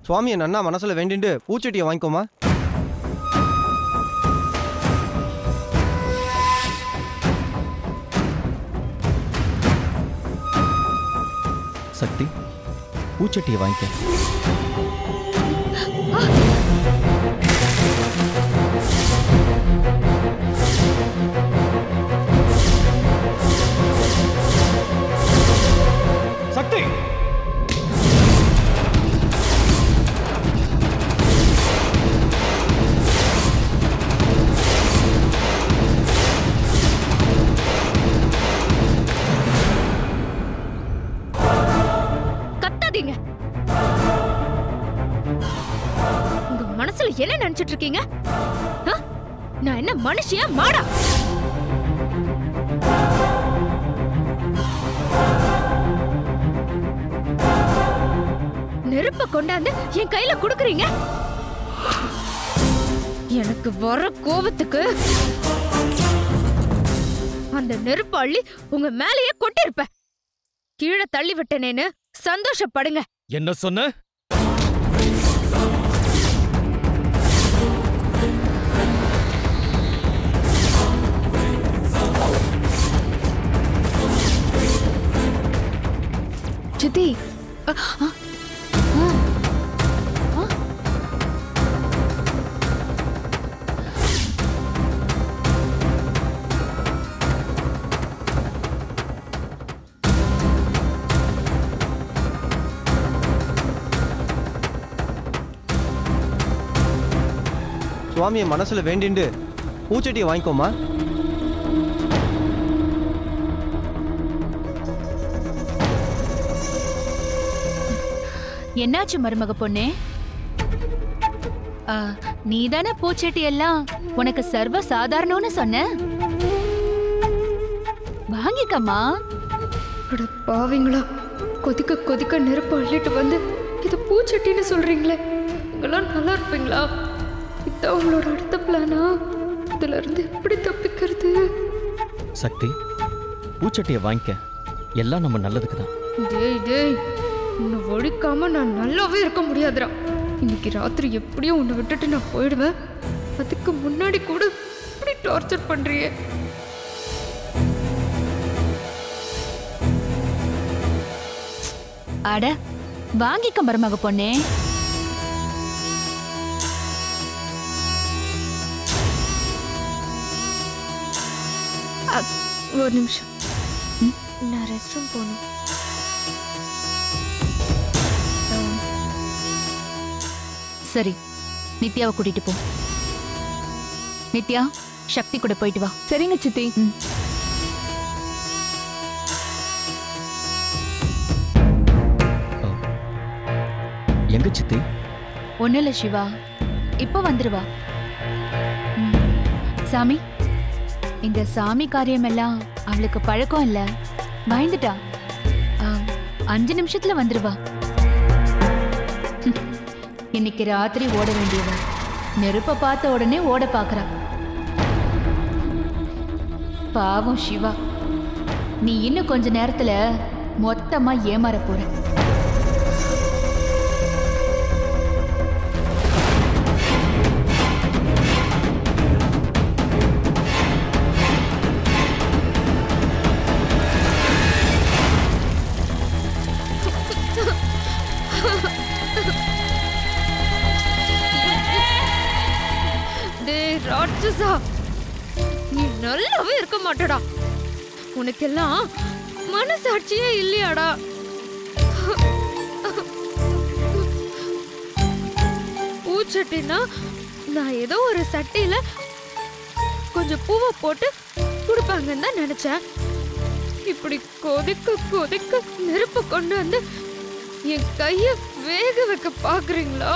சுவாமியை நன்னா மனசுல வேண்டிண்டு பூச்செட்டியை வாங்கிக்கோமா சக்தி பூச்சட்டியை வாங்கிக்க சக்தி கத்தாதீங்க உங்க மனசுல என்ன நினைச்சிட்டு இருக்கீங்க ஆ? நான் என்ன மனுஷியா மாடா நெருப்ப கொண்டாந்து என் கையில குடுக்குறீங்க எனக்கு வர கோவத்துக்கு அந்த நெருப்பு அள்ளி உங்க மேலேயே கொட்டிருப்பேன் கீழே தள்ளி விட்டனேன்னு சந்தோஷப்படுங்க என்ன சொன்ன சித்தி சுவாமியை மனசுல வேண்டிண்டு பூச்செட்டியை வாங்கிக்கோமா என்னாச்சு மருமக பொண்ணே ஆ, நீதானே பூச்செட்டி எல்லாம் உனக்கு சர்வ சாதாரணம்னு சொன்ன வாங்கிக்கம்மா அட பாவிங்களா கொதிக்க கொதிக்க நெருப்பு அள்ளிட்டு வந்து இது பூச்சட்டின்னு சொல்றீங்களே நீங்களாம் நல்லா இருப்பீங்களா இதான் உங்களோட அடுத்த பிளானா இதுல இருந்து எப்படி தப்பிக்கிறது சக்தி பூச்சட்டியை வாங்கிக்க எல்லாம் நம்ம நல்லதுக்கு தான் டேய் டேய் உன்னை ஒழிக்காம நான் நல்லாவே இருக்க முடியாதுடா இன்னைக்கு ராத்திரி எப்படியும் உன்னை விட்டுட்டு நான் போயிடுவேன் அதுக்கு முன்னாடி கூட இப்படி டார்ச்சர் பண்றியே அட வாங்கிக்க மருமக பொண்ணே ஒரு நிமிஷம் நான் ரெஸ்ட் ரூம் போகணும் சரி நித்யாவை கூட்டிட்டு போ நித்யா சக்தி கூட போயிட்டு வா சரிங்க சித்தி எங்க சித்தி ஒன்னும் இல்ல சிவா இப்போ வந்துருவா ம். சாமி இந்த சாமி காரியம் எல்லாம் அவளுக்கு பழக்கம் இல்ல பயந்துட்டா ஆ, அஞ்சு நிமிஷத்துல வந்துருவா ஹம். இன்னைக்கு ராத்திரி ஓட வேண்டியவ நெருப்ப பார்த்த உடனே ஓட பாக்குறா பாவம் சிவா நீ இன்னும் கொஞ்ச நேரத்துல மொத்தமா ஏமாற போற டேய் ராட்சசா நீ நல்லாவே இருக்க மாட்டடா உனக்கெல்லாம் மனசாட்சியே இல்லையாடா பூச்சட்டினா நான் ஏதோ ஒரு சட்டியில கொஞ்சம் பூவை போட்டு கொடுப்பாங்கன்னு தான் நினைச்சேன் இப்படி கொதிக்க கொதிக்க நெருப்பு கொண்டு வந்து என் கைய வேக வைக்க பாக்குறீங்களா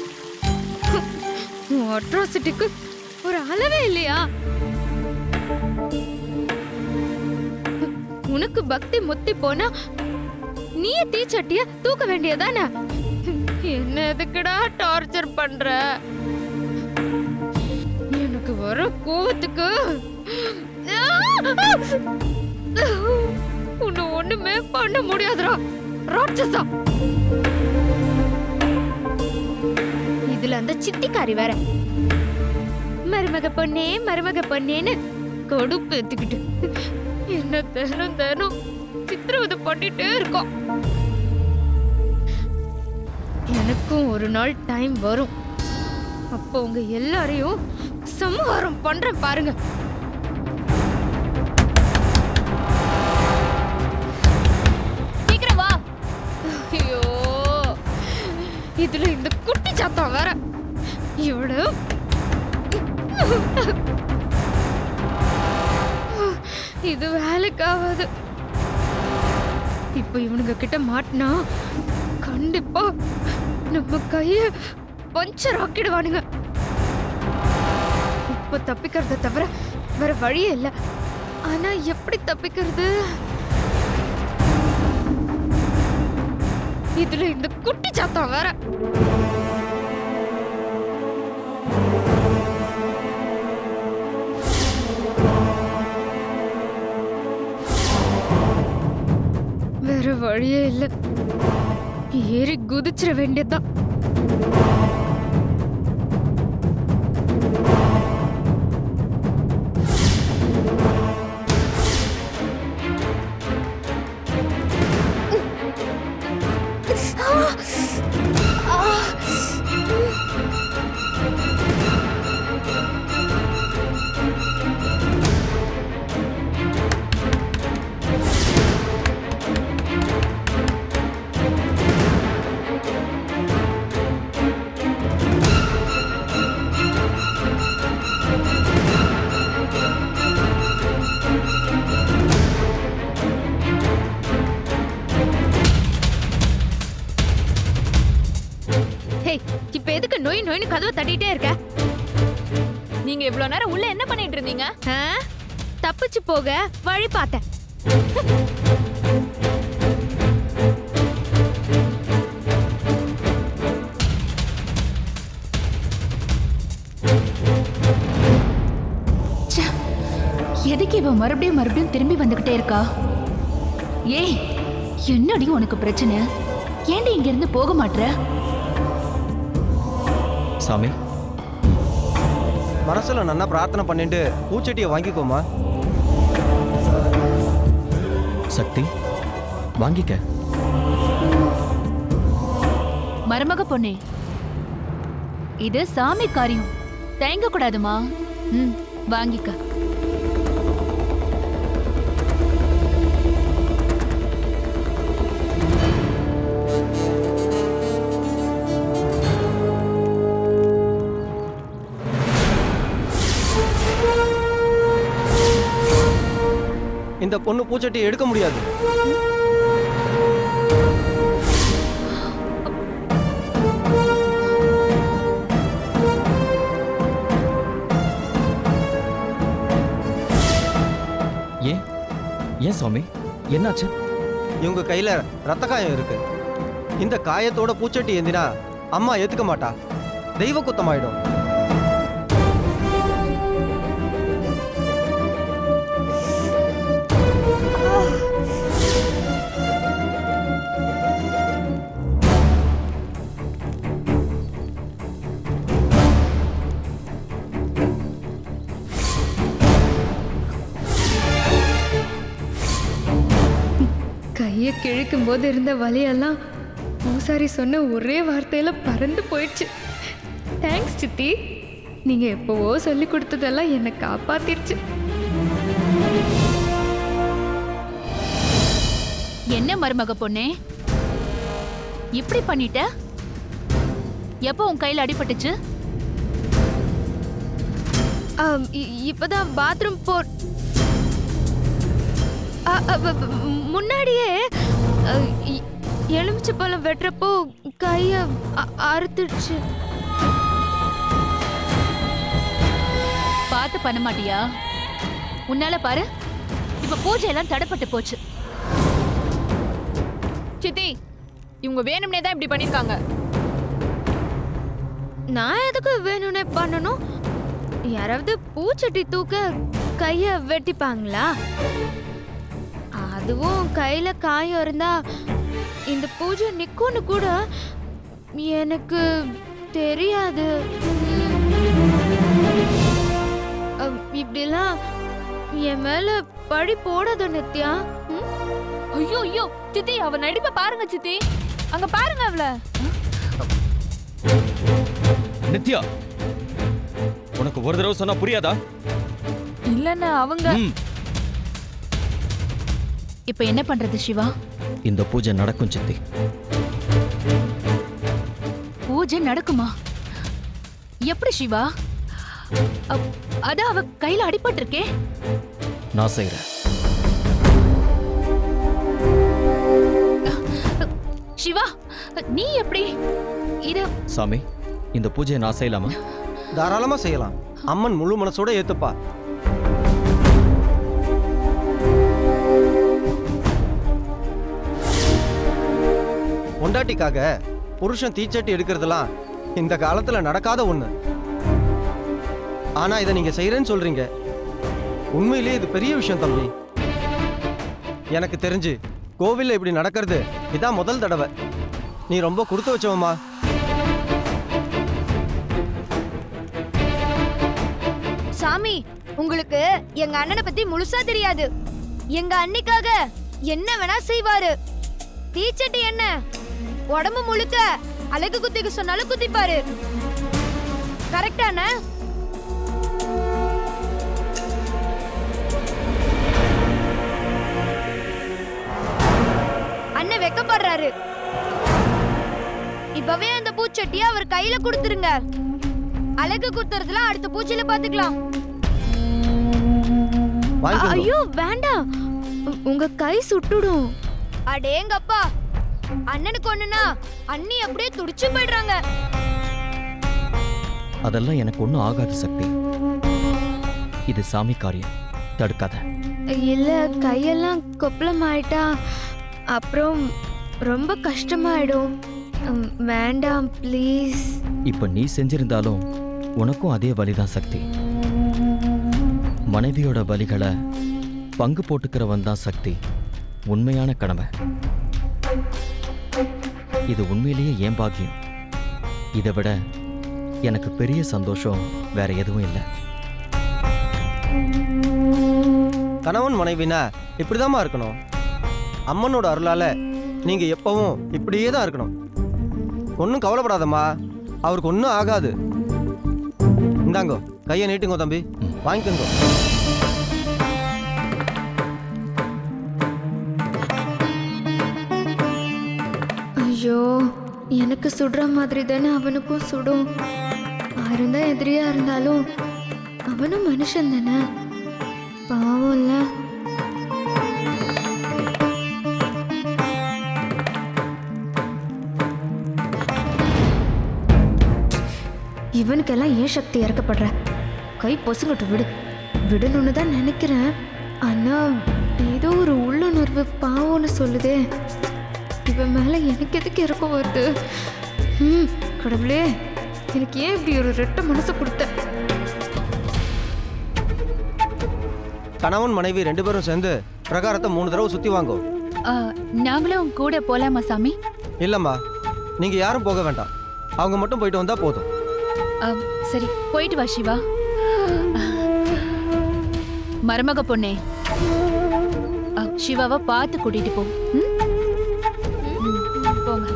உன் அட்ராசிட்டிக்கு ஒரு அளவே இல்லையா உனக்கு பக்தி முத்தி போனா நீயே தீச்சட்டிய தூக்க வேண்டியதானே என்ன எதுக்குடா டார்ச்சர் பண்ற எனக்கு வர கோவத்துக்கு உன்னை ஒண்ணுமே பண்ண முடியாதுடா ராட்சசா இதுல அந்த சித்திக்காரி வேற மருமக பொண்ணே மருமக பொண்ணேன்னு கொடுப்பு ஏத்துக்கிட்டு என்ன தினம் தினம் சித்திரவதை பண்ணிட்டே இருக்கோம் எனக்கும் ஒரு நாள் டைம் வரும் அப்போ உங்க எல்லாரையும் சம்ஹாரம் பண்றேன் பாருங்க சீக்கிரம் வா ஐயோ இதுல இந்த குட்டி சாத்தம் வேற இவளு இது வேலைக்காகாது இப்போ இவனுங்க கிட்ட மாட்டினா கண்டிப்பா நம்ம கைய பஞ்சர் ஆக்கிடுவானுங்க இப்போ தப்பிக்கிறத தவிர வேற வழியே இல்லை ஆனா எப்படி தப்பிக்கிறது இதுல இந்த குட்டி சாத்தம் வேற வேற வழியே இல்ல ஏறி குதிச்சிட வேண்டியதுதான் ஹே இப்ப எதுக்கு நோய் நோய்னு கதவை தட்டிட்டே இருக்க நீங்க இவ்வளவு நேரம் உள்ள என்ன பண்ணிட்டு இருந்தீங்க ஆ? தப்பிச்சு போக வழி பார்த்தேன் ச்சே, எதுக்கு இவன் மறுபடியும் மறுபடியும் திரும்பி வந்துகிட்டே இருக்கா ஏய் என்னடி உனக்கு பிரச்சனை ஏன்டி இங்க இருந்து போக மாட்ற சாமி மனசுல நன்னா பிரார்த்தனை பண்ணிட்டு பூச்செட்டியை வாங்கிக்கோமா சக்தி வாங்கிக்க மருமக பொண்ணே இது சாமி காரியம் தயங்க கூடாதுமா ம் வாங்கிக்க இந்த பொண்ணு பூச்செட்டியை எடுக்க முடியாது ஏன் ஏன் சாமி என்னாச்சு இவங்க கையில ரத்த காயம் இருக்கு இந்த காயத்தோட பூச்செட்டி ஏந்தினா அம்மா ஏத்துக்க மாட்டா தெய்வ குத்தமாயிடும் கையை கிழிக்கும் போது இருந்த வலியெல்லாம் பூசாரி சொன்ன ஒரே வார்த்தையில பறந்து போயிடுச்சு தேங்க்ஸ் சித்தி நீங்க எப்பவோ சொல்லி கொடுத்ததெல்லாம் என்னை காப்பாத்திருச்சு என்ன மருமக பொண்ணே இப்படி பண்ணிட்ட எப்போ உன் கையில அடிபட்டுச்சு ஆம், இ- இப்பதான் பாத்ரூம் போ அ, அ, ப- ப- முன்னாடியே அ, இ- எலுமிச்சை பழம் வெட்டுறப்போ கைய அ- அறுத்துடுச்சு பார்த்து பண்ண மாட்டியா உன்னால பாரு இப்ப பூஜை எல்லாம் தடைப்பட்டு போச்சு சித்தி இவங்க வேணும்னே தான் இப்படி பண்ணிருக்காங்க நான் எதுக்கு வேணும்னே பண்ணணும் யாராவது பூச்சட்டி தூக்க கைய வெட்டிப்பாங்களா அதுவும் கையில காயம் இருந்தா இந்த பூஜை நிக்கும்னு கூட எனக்கு தெரியாது அம், இப்படிலாம் என் மேல பழி போடாத நித்யா ம்? ஐயோ ஐயோ சித்தி அவ நடிப்பை பாருங்க சித்தி அங்க பாருங்க அவள நித்யா உனக்கு ஒரு தடவை சொன்னா புரியாதா இல்லன்னு அவங்க ம், இப்ப என்ன பண்றது சிவா இந்த பூஜை நடக்கும் சித்தி பூஜை நடக்குமா எப்படி சிவா அப்- அதான் அவ கையில அடிபட்டிருக்கே நான் செய்றேன் சிவா நீ எப்படி இத சாமி இந்த பூஜையை நான் செய்யலாமா தாராளமா செய்யலாம் அம்மன் முழு மனசோட ஏத்துப்பா பொண்டாட்டிக்காக புருஷன் தீச்சட்டி எடுக்கிறதுலாம் இந்த காலத்துல நடக்காத ஒண்ணு ஆனா இதை நீங்க செய்யறேன்னு சொல்றீங்க உண்மையிலேயே இது பெரிய விஷயம் தம்பி எனக்கு தெரிஞ்சு கோவில்ல இப்படி நடக்கிறது இதான் முதல் தடவை நீ ரொம்ப கொடுத்து வச்சவம்மா சாமி உங்களுக்கு எங்க அண்ணனை பத்தி முழுசா தெரியாது எங்க அண்ணிக்காக என்ன வேணா செய்வாரு தீச்சட்டி என்ன உடம்பு முழுக்க அழகு குத்திக்க சொன்னாலும் குத்திப்பாரு கரெக்டான அண்ணன் வெக்கப்படுறாரு இப்பவே அந்த பூச்சட்டியை அவர் கையில கொடுத்துருங்க அழகு குத்துறதுலாம் அடுத்த பூச்சியில பாத்துக்கலாம் வாங்கிக்கோங்க ஐயோ வேண்டாம் உ- உங்க கை சுட்டுடும் அடேங்கப்பா அண்ணனுக்கு ஒண்ணுனா அண்ணி அப்படியே துடிச்சு போயிடுறாங்க அதெல்லாம் எனக்கு ஒன்றும் ஆகாது சக்தி இது சாமி காரியம் தடுக்காத இல்ல கையெல்லாம் கொப்பளம் ஆயிட்டா அப்புறம் ரொம்ப கஷ்டமாயிடும் உம், வேண்டாம் ப்ளீஸ் இப்ப நீ செஞ்சிருந்தாலும் உனக்கும் அதே வலிதான் சக்தி மனைவியோட வலிகளை பங்கு போட்டுக்கிறவன் தான் சக்தி உண்மையான கடமை இது உண்மையிலேயே ஏன் பாக்கியம் இதை விட எனக்கு பெரிய சந்தோஷம் வேற எதுவும் இல்லை கணவன் மனைவினா இப்படிதாம்மா இருக்கணும் அம்மனோட அருளால நீங்க எப்பவும் இப்படியே தான் இருக்கணும் ஒன்றும் கவலைப்படாதம்மா அவருக்கு ஒன்றும் ஆகாது இந்தாங்கோ கையை நீட்டுங்கோ தம்பி வாங்கிக்கோங்க ஐயோ எனக்கு சுடுற மாதிரி தானே அவனுக்கும் சுடும் ஆயிரம் தான் எதிரியா இருந்தாலும் அவனும் மனுஷன் தானே பாவம்ல இவனுக்கெல்லாம் ஏன் சக்தி இறக்கப்படுற கை பொசுங்கட்டு விடு விடணும்னு தான் நினைக்கிறேன் ஆனா ஏதோ ஒரு உள்ளுணர்வு பாவம்னு சொல்லுதே இவன் மேல எனக்கு எதுக்கு இறக்கம் வருது ம் கடவுளே எனக்கு ஏன் இப்படி ஒரு ரெட்ட மனசை கொடுத்த கணவன் மனைவி ரெண்டு பேரும் சேர்ந்து பிரகாரத்தை மூணு தடவை சுற்றி வாங்கோ ஆ, நாங்களும் கூட போலாமா சாமி இல்லைம்மா நீங்கள் யாரும் போக வேண்டாம் அவங்க மட்டும் போயிட்டு வந்தால் போதும் ஆ, சரி போயிட்டு வா சிவா மருமக பொண்ணே ஆ, சிவாவை பார்த்து கூட்டிட்டு போ ம்? ம், போங்க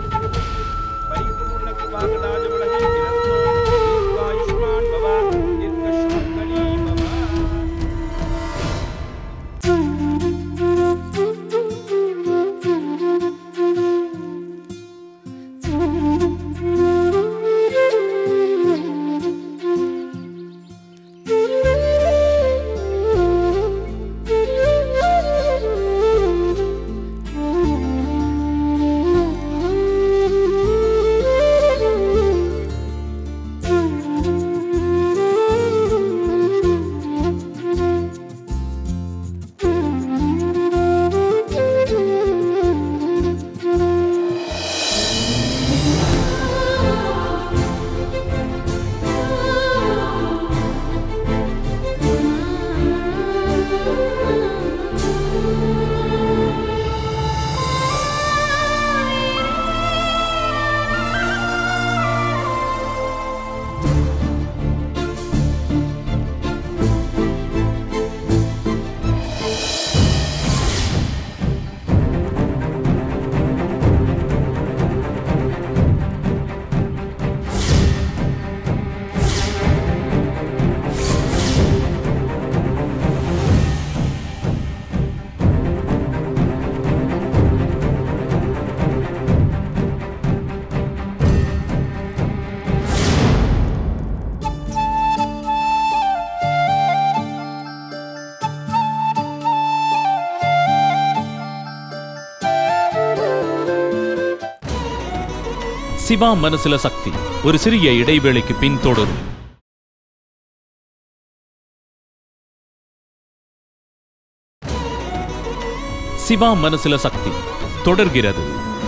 Thank you. சிவா மனசுல சக்தி ஒரு சிறிய இடைவேளைக்கு பின் தொடரும் சிவா மனசுல சக்தி தொடர்கிறது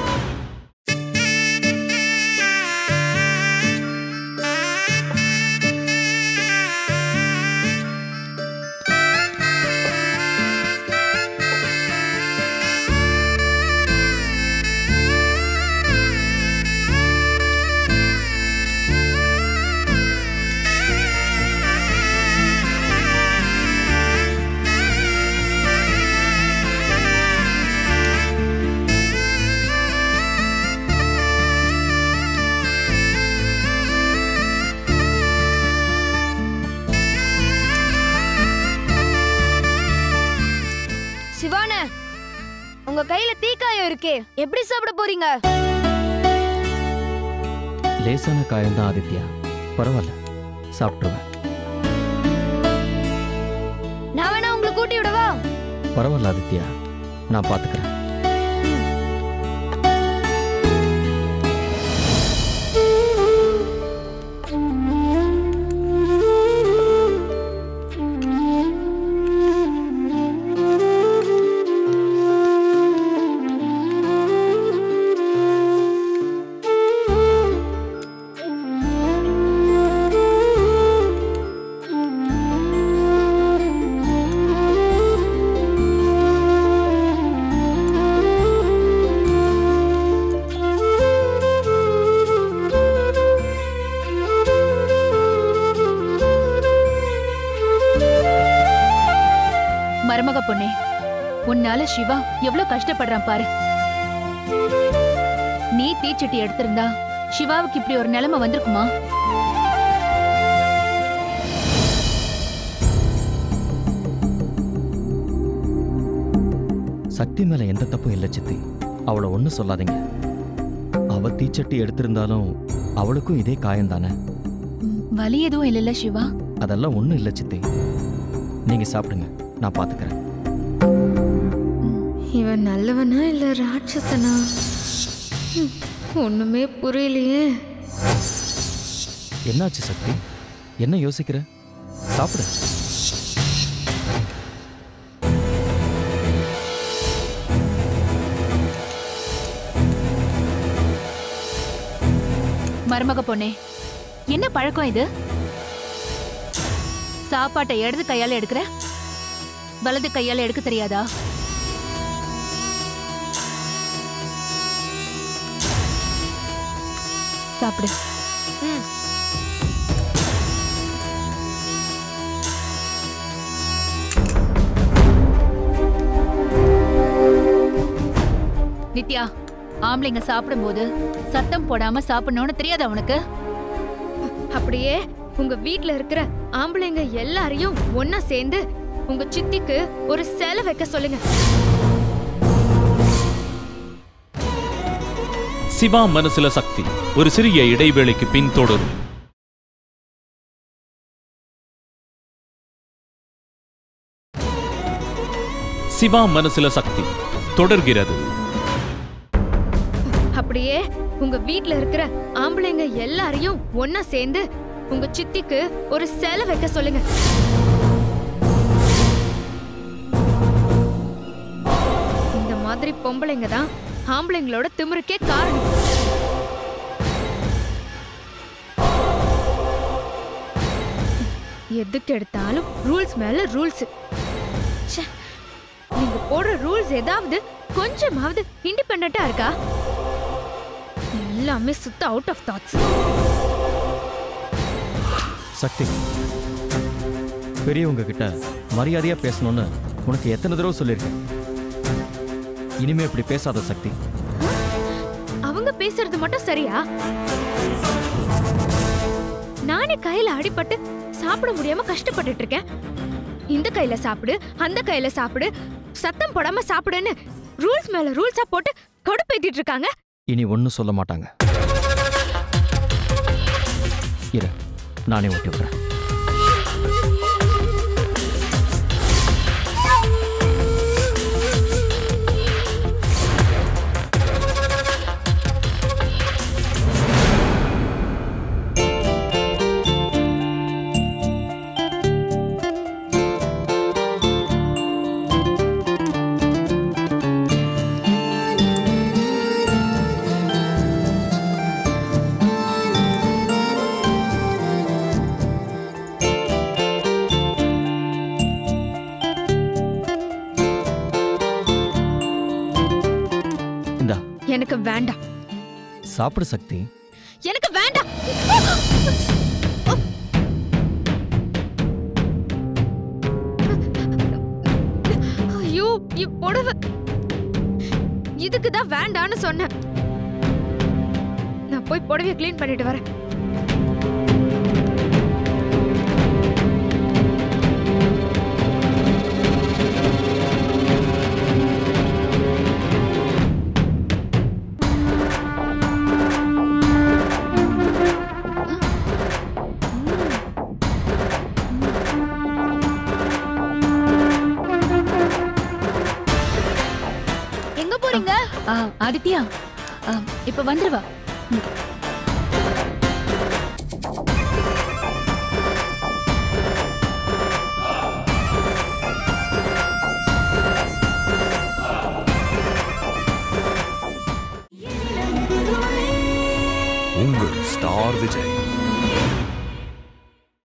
சிவான உங்க கையில தீக்காயம் இருக்கே எப்படி சாப்பிட போறீங்க லேசான காயம்தான் ஆதித்யா பரவாயில்ல சாப்பிட்ருவேன் நான் வேணா உங்களை கூட்டி விடவா பரவாயில்ல ஆதித்யா நான் பார்த்துக்கிறேன் மருமக பொண்ணே உன்னால சிவா எவ்வளவு கஷ்டப்படுறான் பாரு நீ தீச்சட்டி எடுத்திருந்தா சிவாவுக்கு இப்படி ஒரு நிலைமை வந்திருக்குமா சக்தி மேல எந்த தப்பும் இல்லை சித்தி அவளை ஒன்றும் சொல்லாதீங்க அவ தீச்சட்டி எடுத்திருந்தாலும் அவளுக்கும் இதே காயம் தானே ம், வலி எதுவும் இல்லைல்ல சிவா அதெல்லாம் ஒன்றும் இல்லை சித்தி நீங்க சாப்பிடுங்க நான் பார்த்துக்கிறேன் இவன் நல்லவனா இல்ல ராட்சசனா ம், ஒண்ணுமே புரியலையே என்னாச்சு சக்தி என்ன யோசிக்கிற சாப்பிடு மருமக பொண்ணே என்ன பழக்கம் இது சாப்பாட்டை இடது கையால எடுக்கிற வலது கையால எடுக்க தெரியாதா சாப்பிடு நித்யா ஆம்பளைங்க சாப்பிடும்போது சத்தம் போடாம சாப்பிடணும்னு தெரியாதா உனக்கு அப்படியே உங்க வீட்ல இருக்கிற ஆம்பளைங்க எல்லாரையும் ஒன்னா சேர்ந்து உங்க சித்திக்கு ஒரு சேலை வைக்க சொல்லுங்க சிவா மனசுல சக்தி ஒரு சிறிய இடைவேளைக்கு பின் தொடரும் சிவா மனசுல சக்தி தொடர்கிறது அப்படியே உங்க வீட்ல இருக்கிற ஆம்பளைங்க எல்லாரையும் ஒன்னா சேர்ந்து உங்க சித்திக்கு ஒரு சேலை வைக்க சொல்லுங்க இந்த மாதிரி பொம்பளைங்க தான் ஆம்பளைங்களோட திமிருக்கே காரணம் எதுக்கு எடுத்தாலும் ரூல்ஸ் மேல ரூல்ஸ் நீங்க போடுற ரூல்ஸ் ஏதாவது கொஞ்சமாவது இண்டிபெண்டா இருக்கா எல்லாமே சுத்த அவுட் ஆஃப் தாட்ஸ் சக்தி பெரியவங்க கிட்ட மரியாதையா பேசணும்னு உனக்கு எத்தனை தடவை சொல்லியிருக்கேன் இனிமே இப்படி பேசாத சக்தி அவங்க பேசுறது மட்டும் சரியா நானே கையில அடிபட்டு சாப்பிட முடியாம கஷ்டப்பட்டுட்டு இருக்கேன் இந்த கையில சாப்பிடு அந்த கையில சாப்பிடு சத்தம் போடாம சாப்பிடுன்னு ரூல்ஸ் மேல ரூல்ஸா போட்டு கடுப்பேத்திட்டு இருக்காங்க இனி ஒன்றும் சொல்ல மாட்டாங்க இரு நானே ஓட்டி விடுறேன் எனக்கு வேண்டாம் சாப்பிடு சக்தி எனக்கு வேண்டாம் ஐயோ இப் புடவை இதுக்கு தான் வேண்டான்னு சொன்னேன் நான் போய் புடவைய க்ளீன் பண்ணிட்டு வரேன் எங்க போறீங்க ஆ, ஆதித்யா ஆ, இப்ப வந்துருவா ம். உங்கள் ஸ்டார் விஜய்